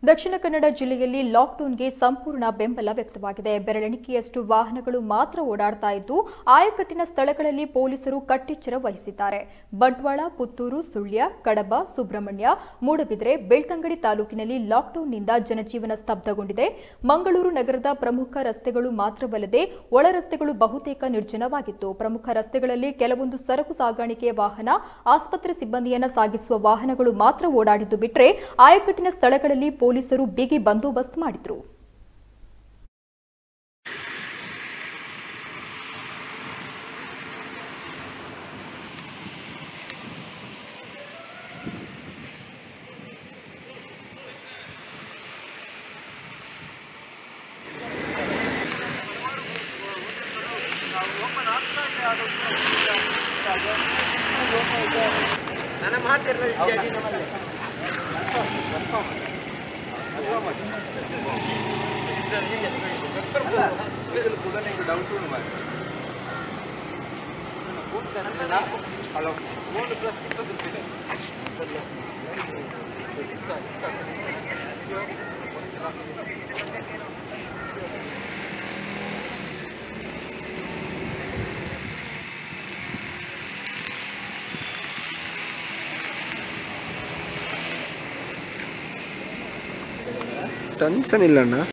ದಕ್ಷಿಣ ಕನ್ನಡ ಜಿಲ್ಲೆಯಲ್ಲಿ ಲಾಕ್ಡೌನ್ಗೆ ಸಂಪೂರ್ಣ ಬೆಂಬಲ ವ್ಯಕ್ತವಾಗಿದೆ ಬೆರಳೆಣಿಕೆಯಷ್ಟು ವಾಹನಗಳು ಮಾತ್ರ ಓಡಾಡ್ತಾ ಇದ್ದು ಆಯಕಟ್ಟಿನ ಸ್ಥಳಗಳಲ್ಲಿ ಪೊಲೀಸರು ಕಟ್ಟೆಚ್ಚರ ವಹಿಸಿದ್ದಾರೆ ಬಂಟ್ವಾಳ ಪುತ್ತೂರು ಸುಳ್ಯ ಕಡಬ ಸುಬ್ರಹ್ಮಣ್ಯ ಮೂಡಬಿದ್ರೆ ಬೆಳ್ತಂಗಡಿ ತಾಲೂಕಿನಲ್ಲಿ ಲಾಕ್ಡೌನ್ನಿಂದ ಜನಜೀವನ ಸ್ತಬ್ಧಗೊಂಡಿದೆ ಮಂಗಳೂರು ನಗರದ ಪ್ರಮುಖ ರಸ್ತೆಗಳು ಮಾತ್ರವಲ್ಲದೆ ಒಳ ರಸ್ತೆಗಳು ಬಹುತೇಕ ನಿರ್ಜನವಾಗಿತ್ತು ಪ್ರಮುಖ ರಸ್ತೆಗಳಲ್ಲಿ ಕೆಲವೊಂದು ಸರಕು ಸಾಗಾಣಿಕೆಯ ವಾಹನ ಆಸ್ಪತ್ರೆ ಸಿಬ್ಬಂದಿಯನ್ನ ಸಾಗಿಸುವ ವಾಹನಗಳು ಮಾತ್ರ ಓಡಾಡಿದ್ದು ಬಿಟ್ರೆ ಆಯಕಟ್ಟಿನ ಸ್ಥಳಗಳಲ್ಲಿ ಪೊಲೀಸರು ಬಿಗಿ ಬಂದೋಬಸ್ತ್ ಮಾಡಿದ್ರು ನನ್ನ ಮಾತಿರಲ್ಲ ಇತ್ಯಾದಿ ನಮ್ಮಲ್ಲಿ ಹಲೋ ಮೂರು ಪ್ಲಸ್ ಇಪ್ಪತ್ತು ರೂಪಾಯಿ ಟೆನ್ಷನ್ ಇಲ್ಲಣ್ಣ